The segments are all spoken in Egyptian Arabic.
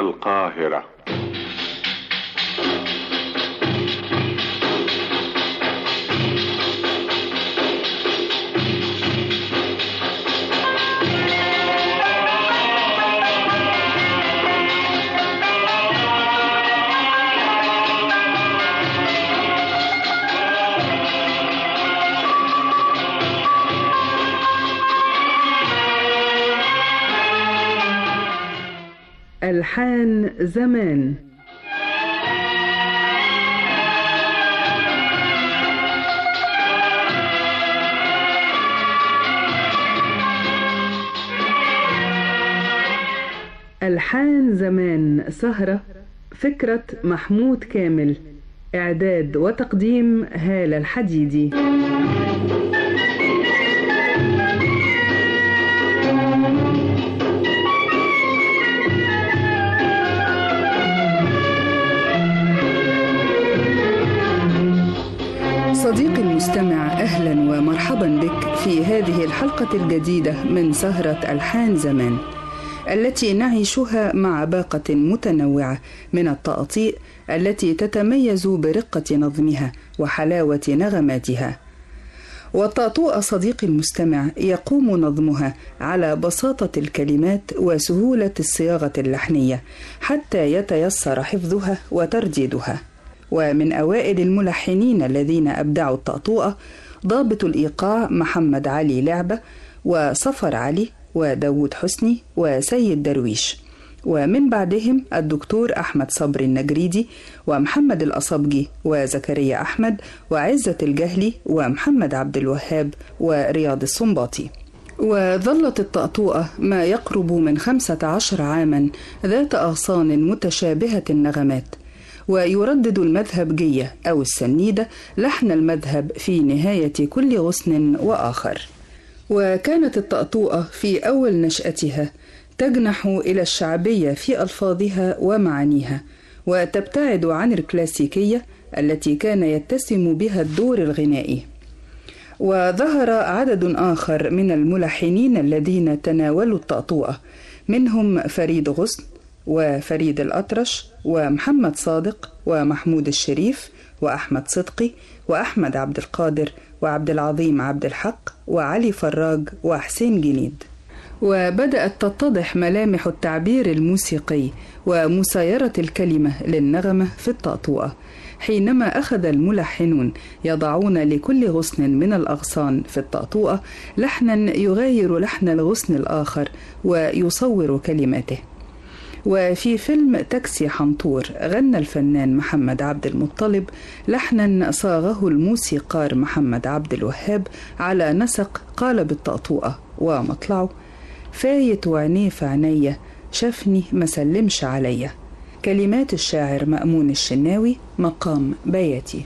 القاهرة ألحان زمان ألحان زمان سهرة فكرة محمود كامل إعداد وتقديم هالة الحديدي صديقي المستمع أهلا ومرحبا بك في هذه الحلقة الجديدة من سهرة ألحان زمان التي نعيشها مع باقة متنوعة من التأطيء التي تتميز برقة نظمها وحلاوة نغماتها والطأطوء صديقي المستمع يقوم نظمها على بساطة الكلمات وسهولة الصياغة اللحنية حتى يتيسر حفظها وترديدها ومن أوائل الملحنين الذين أبدعوا الطأطوءة ضابط الإيقاع محمد علي لعبة وصفر علي وداود حسني وسيد درويش ومن بعدهم الدكتور أحمد صبري النجريدي ومحمد الأصبجي وزكريا أحمد وعزة الجهلي ومحمد عبد الوهاب ورياض السنباطي وظلت الطأطوءة ما يقرب من خمسة عشر عاما ذات أغصان متشابهة النغمات ويردد المذهبجية أو السنيدة لحن المذهب في نهاية كل غصن وآخر وكانت الطأطوءة في أول نشأتها تجنح إلى الشعبية في ألفاظها ومعانيها وتبتعد عن الكلاسيكية التي كان يتسم بها الدور الغنائي وظهر عدد آخر من الملحنين الذين تناولوا الطأطوءة منهم فريد غصن وفريد الأطرش ومحمد صادق ومحمود الشريف وأحمد صدقي وأحمد عبد القادر وعبد العظيم عبد الحق وعلي فراج وحسين جنيد وبدأت تتضح ملامح التعبير الموسيقي ومسايرة الكلمة للنغمة في الطأطوءة حينما أخذ الملحنون يضعون لكل غصن من الأغصان في الطأطوءة لحنا يغاير لحن الغصن الآخر ويصور كلماته وفي فيلم تاكسي حنطور غنى الفنان محمد عبد المطلب لحنا صاغه الموسيقار محمد عبد الوهاب على نسق قالب الطأطوءة ومطلعه فايت وعينيه في عينيا شافني مسلمش عليا كلمات الشاعر مأمون الشناوي مقام بياتي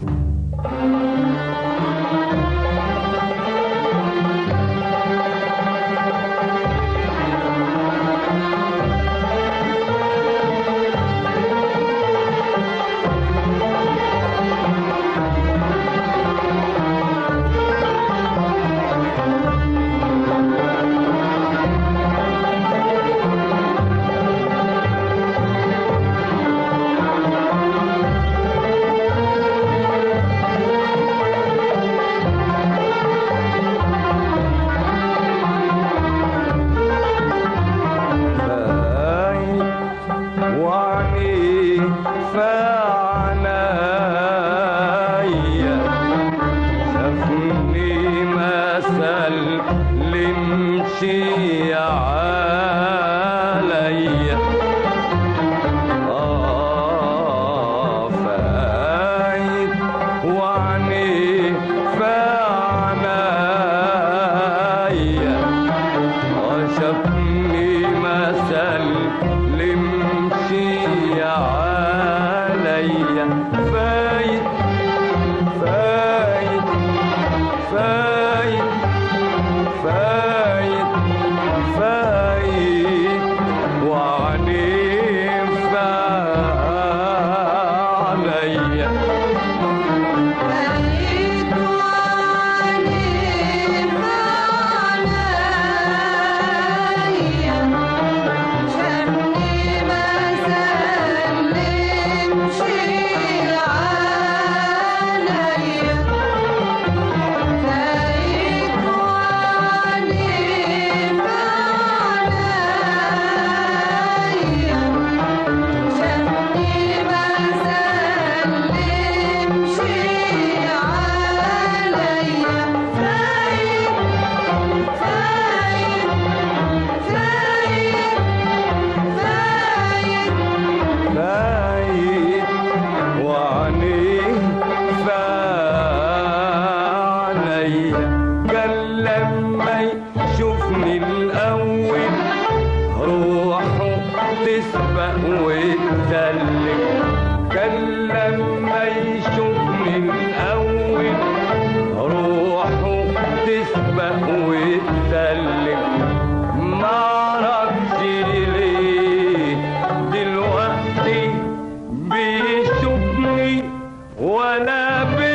تسبق وتسلم كان لما يشوفني الأول روحه تسبق وتسلم معرفش ليه دلوقتي بيشوفني ولا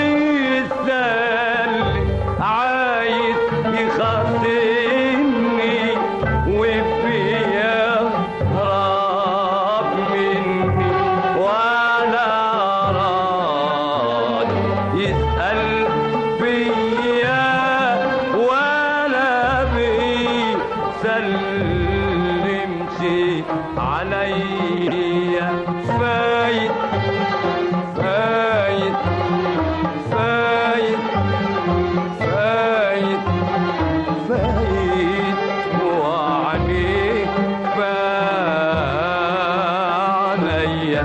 بيسلم عايز يخاصمني وفيا هرب مني ولا راد يسأل فيا ولا بيسلمش عليا فايت فايت فايت فايت فايت وعليك فعليا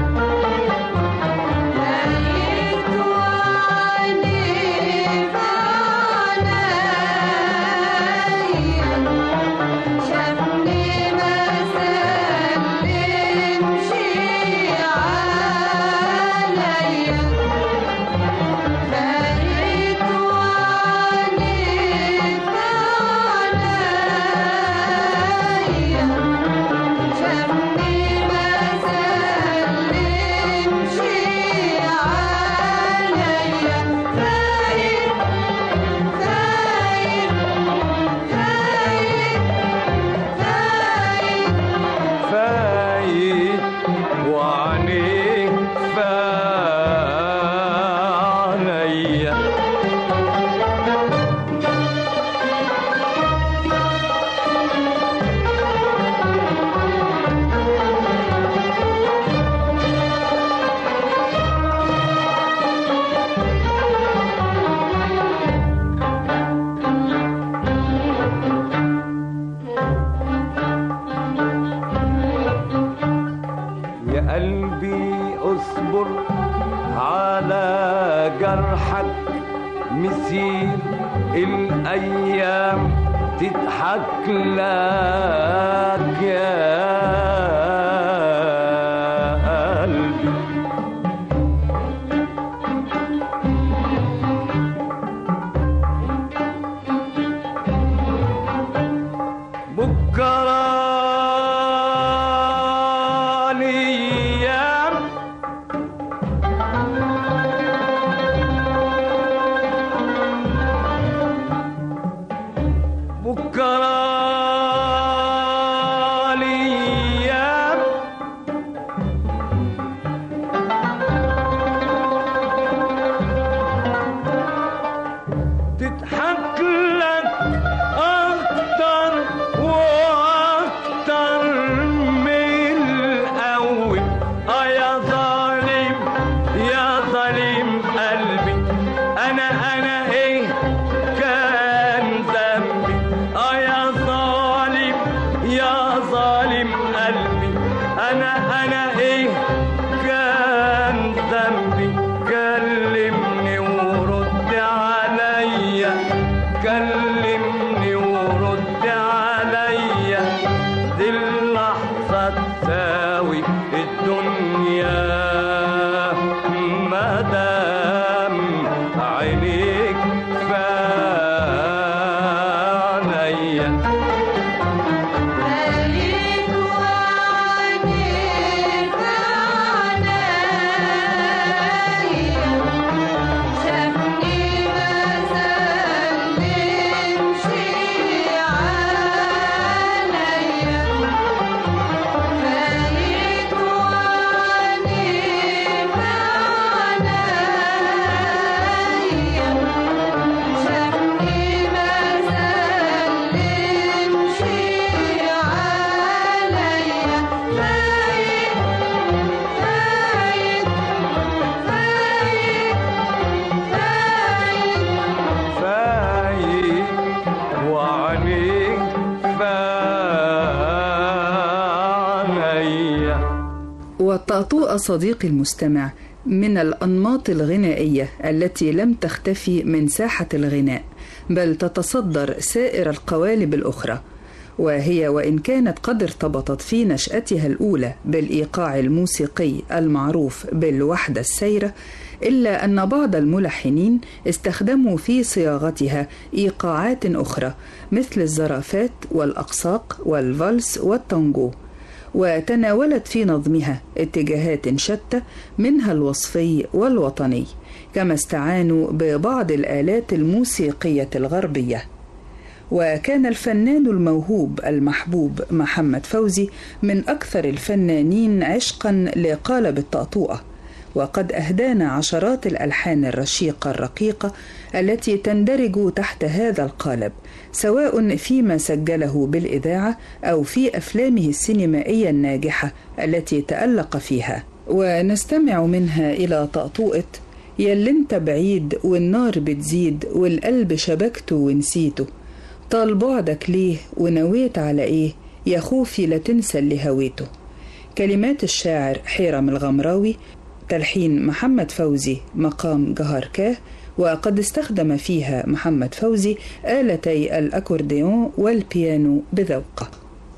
فايت وعليك فعليا يا قلبي اصبر على جرحك مسير الايام تضحك لك يا قلبي بكرة الايام بكرة الايام تضحك لك أكتر وأكتر من الأول آه يا ظالم يا ظالم قلبي أنا أنا إيه كان ذنبي آه يا ظالم يا ظالم قلبي أنا أنا إيه كان ذنبي كلمني ورد عليا كلمني ورد عليا دي اللحظة تساوي الدنيا مدام عينيك فعليا فايت وعليك فعليا والطأطوء صديقي المستمع من الأنماط الغنائية التي لم تختفي من ساحة الغناء بل تتصدر سائر القوالب الأخرى وهي وإن كانت قد ارتبطت في نشأتها الأولى بالإيقاع الموسيقي المعروف بالوحدة السيرة إلا أن بعض الملحنين استخدموا في صياغتها إيقاعات أخرى مثل الزرافات والأقصاق والفالس والتانجو وتناولت في نظمها اتجاهات شتى منها الوصفي والوطني كما استعانوا ببعض الآلات الموسيقية الغربية وكان الفنان الموهوب المحبوب محمد فوزي من أكثر الفنانين عشقا لقالب الطأطوئة وقد أهدانا عشرات الألحان الرشيقة الرقيقة التي تندرج تحت هذا القالب سواء فيما سجله بالإذاعة أو في أفلامه السينمائية الناجحة التي تألق فيها ونستمع منها إلى طأطوئة ياللي انت بعيد والنار بتزيد والقلب شبكته ونسيته طال بعدك ليه ونويت على ايه يا خوفي لا تنسى اللي هويته كلمات الشاعر حيرم الغمراوي تلحين محمد فوزي مقام جهر كاه وقد استخدم فيها محمد فوزي آلتي الأكورديون والبيانو بذوق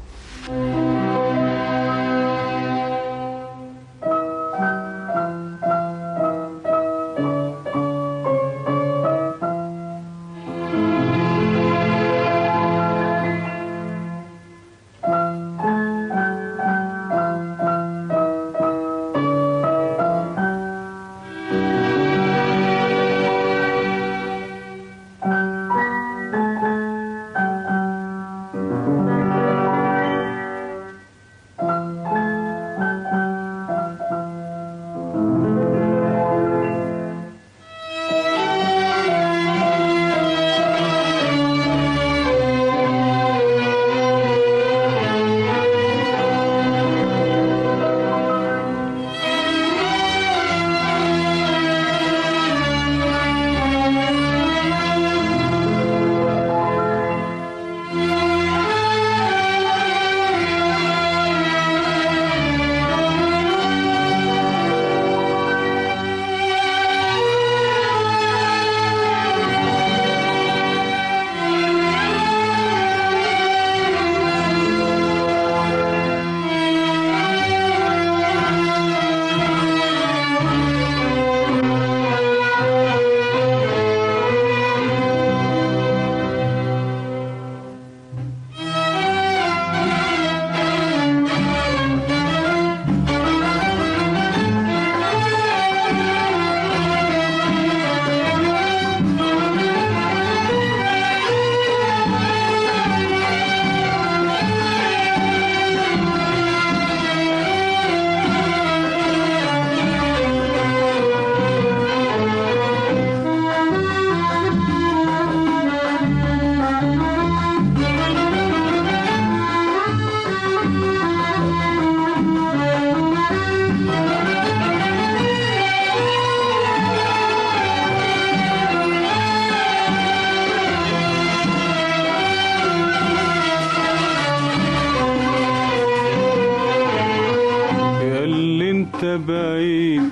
ياللي انت بعيد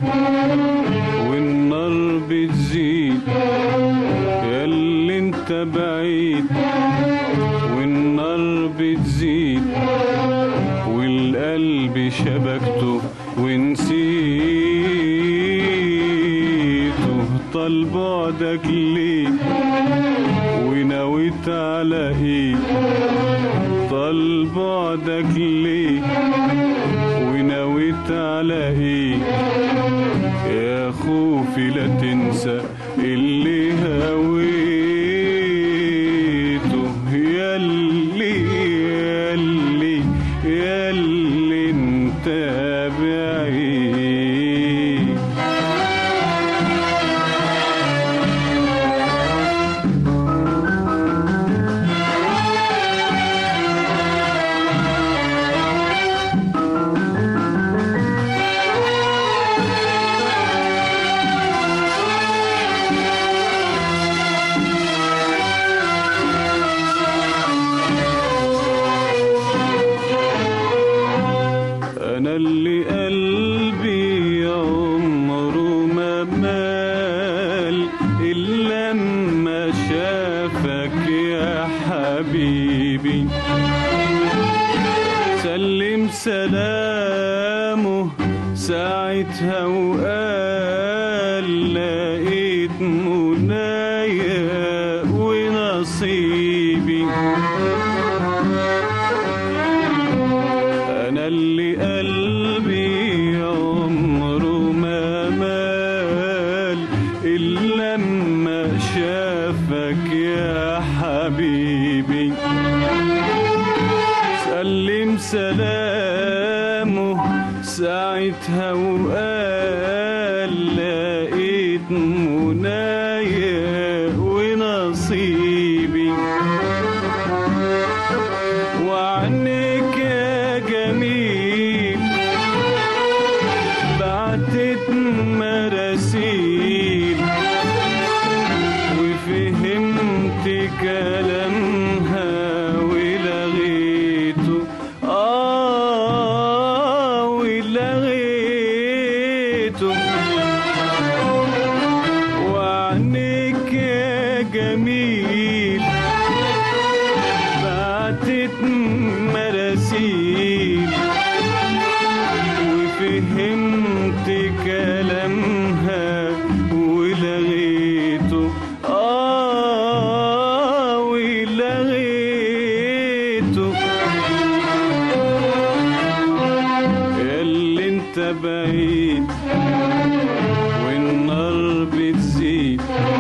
والنار بتزيد ياللي انت بعيد والنار بتزيد والقلب شبكته ونسيته طال بعدك ليه ونويت على ايه طال بعدك ليه ونويت على ايه يا خوفي لا تنسى اللي هويته ياللي ياللي ياللي انت بعيد انا اللي قلبي عمره ما مال الا لما شافك يا حبيبي سلامه ساعتها وقال لقيت منايا ونصيبي أنا اللي قلبي عمره ما مال إلا لما شافك يا حبيبي سلم سلامه ساعتها وقال لقيت منايا ونصيبي وعنك يا جميل بعتت مراسيل وفهمت كلامها ولغيته آه ولغيته وعنك يا جميل بعتت مراسيل وفهمت كلامها ولغيته آه ولغيته اللي انت بعيد والنار بتزيد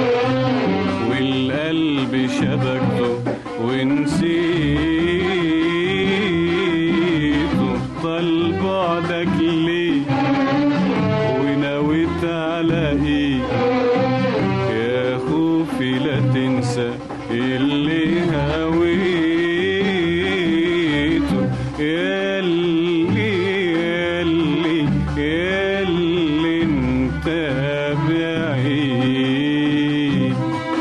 والقلب شبكته ونسيته طال بعدك ليه ونويت على ايه يا خوفي لا تنسى اللي هويته ياللي ياللي ياللي انت بعيد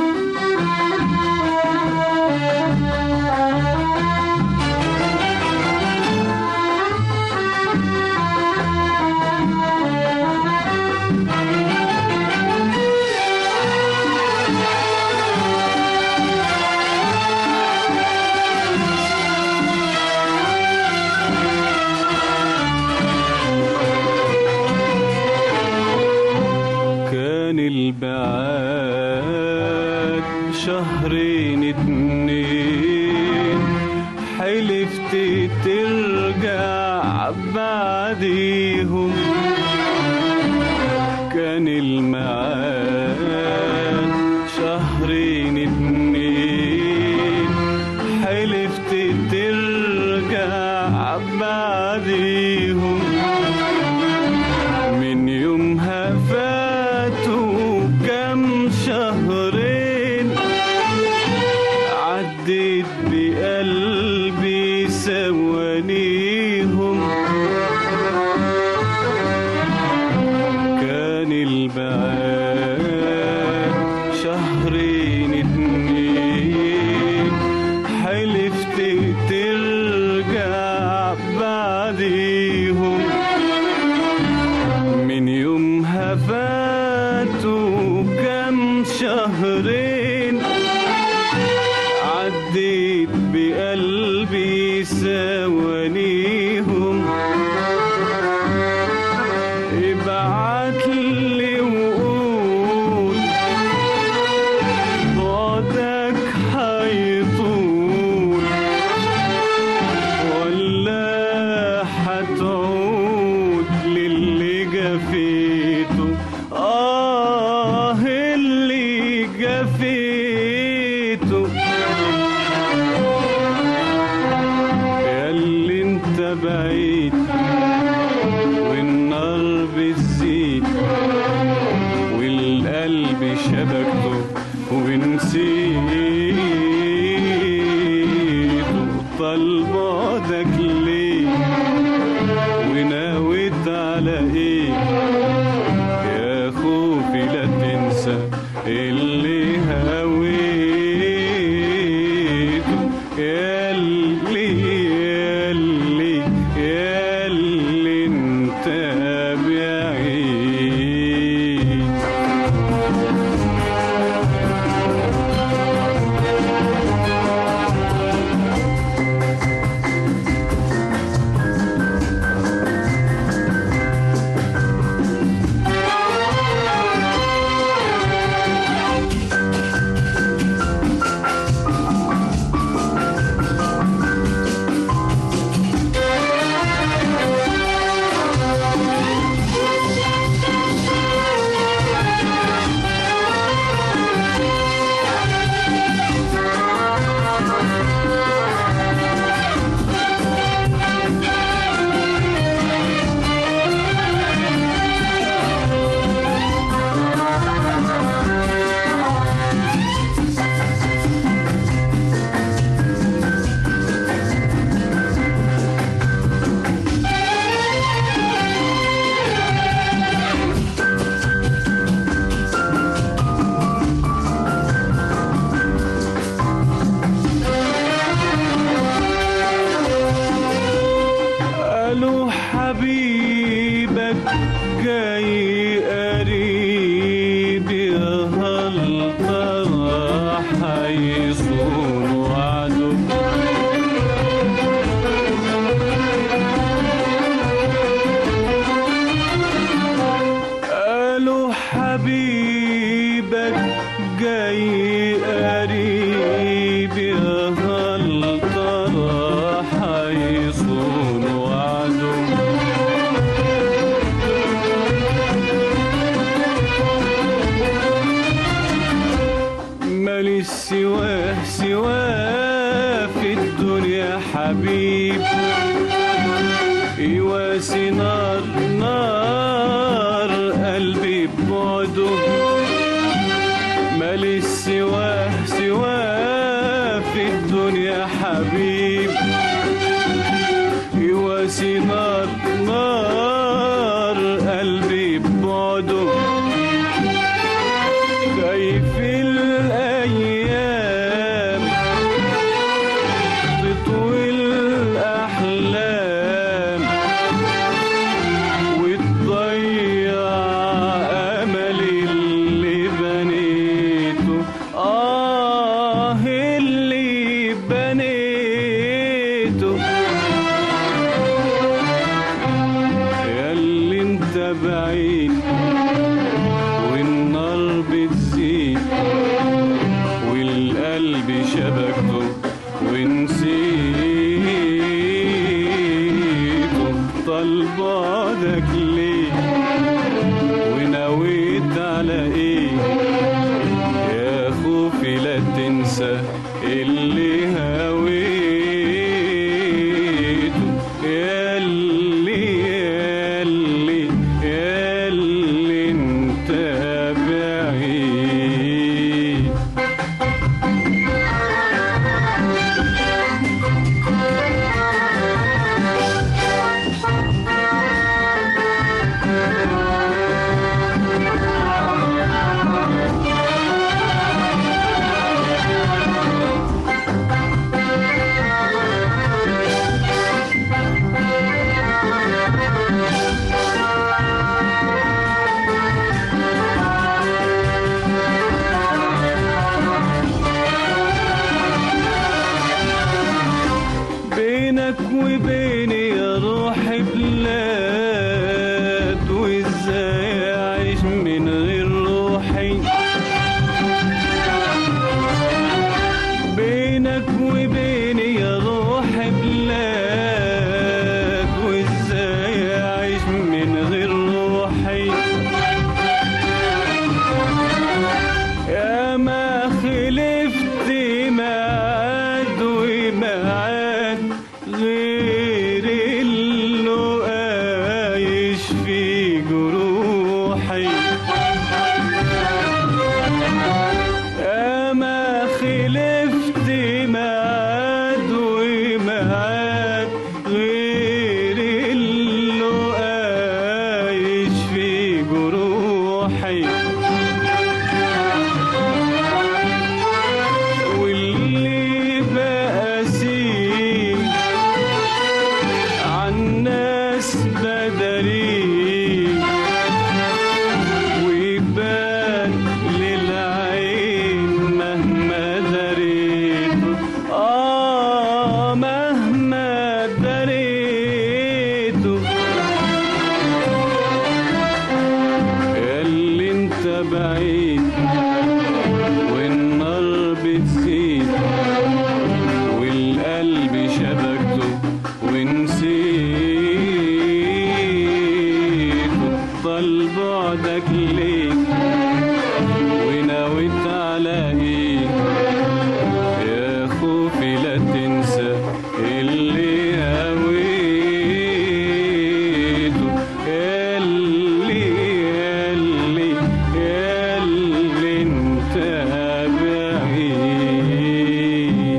كان البعاد شهرين اتنين حلفت ترجع بعديهم كان الميعاد شهرين اتنين حلفت ترجع بعديهم من يومها فاتوا كم شهرين عديت بقلبي سوانيهم كان البعاد شهرين اتنين حلفت ترجع بعديهم من يومها فاتوا كم شهرين عديت بقلبي سوانيهم ابعت لي وقول بعدك حيطول ولا حتعود للي جفيته آه اللي جفيته ياللي انت بعيد والنار بتزيد والقلب شبكته ونسيته طال بعدك ليه وناويت على ايه يا خوفي لا تنسى اللي هويته ياللي ياللي ياللي انت بعيد حبيبك جاي قريب يا هل ترى حيصون وعده قالوا حبيبك جاي قريب يا هل ترى حيصون وعده مالي سواه سواه في الدنيا حبيب يواسي نار نار قلبي ببعده مالي سواه سواه في الدنيا حبيب يواسي نار نار قلبي ببعده خايف الأيام تطوي الأحلام وتضيع أملي اللي بنيته آه اللي بنيته ياللي انت بعيد والنار بتزيد والقلب شبكته ونسيته طال بعدك ليه ونويت على ايه يا خوفي لا تنسى اللي هويته ياللي ياللي ياللي انت بعيد بينك وبيني يا روحي بلاد وازاي اعيش من غير روحي بينك وبيني يا روحي بلاد وازاي اعيش من غير روحي يا ما خلفت معاد ومعاد غير اللي عايش في جروحي يا ما خلفت معاد ومعاد غير اللي عايش في جروحي واللي بقاسيه عالناس بدري ويبان للعين مهما دريت آه مهما دريته اللي انت بعيد والنار بتزيد والقلب شبكته ونسيته طال بعدك ليه ونويت على ايه يا خوفي لا تنسى اللي هويته اللي اللي اللي انت بعيد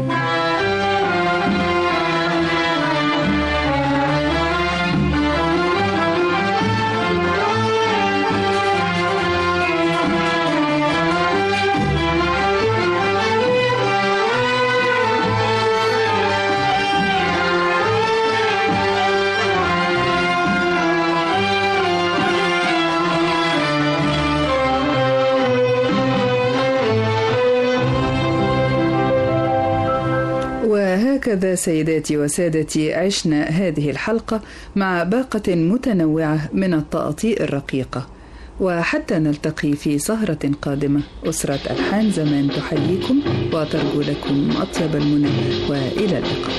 وهكذا سيداتي وسادتي عشنا هذه الحلقة مع باقة متنوعة من التأطيء الرقيقة وحتى نلتقي في سهرة قادمة أسرة ألحان زمان تحييكم وترجو لكم أطيب المنى وإلى اللقاء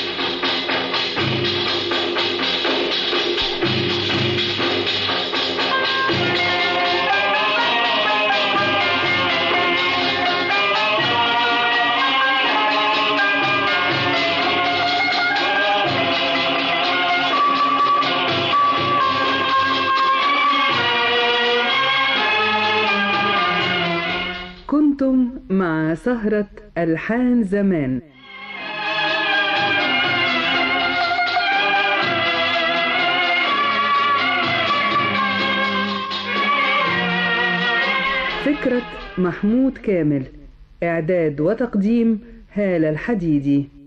كنتم مع سهرة ألحان زمان فكرة محمود كامل إعداد وتقديم هالة الحديدي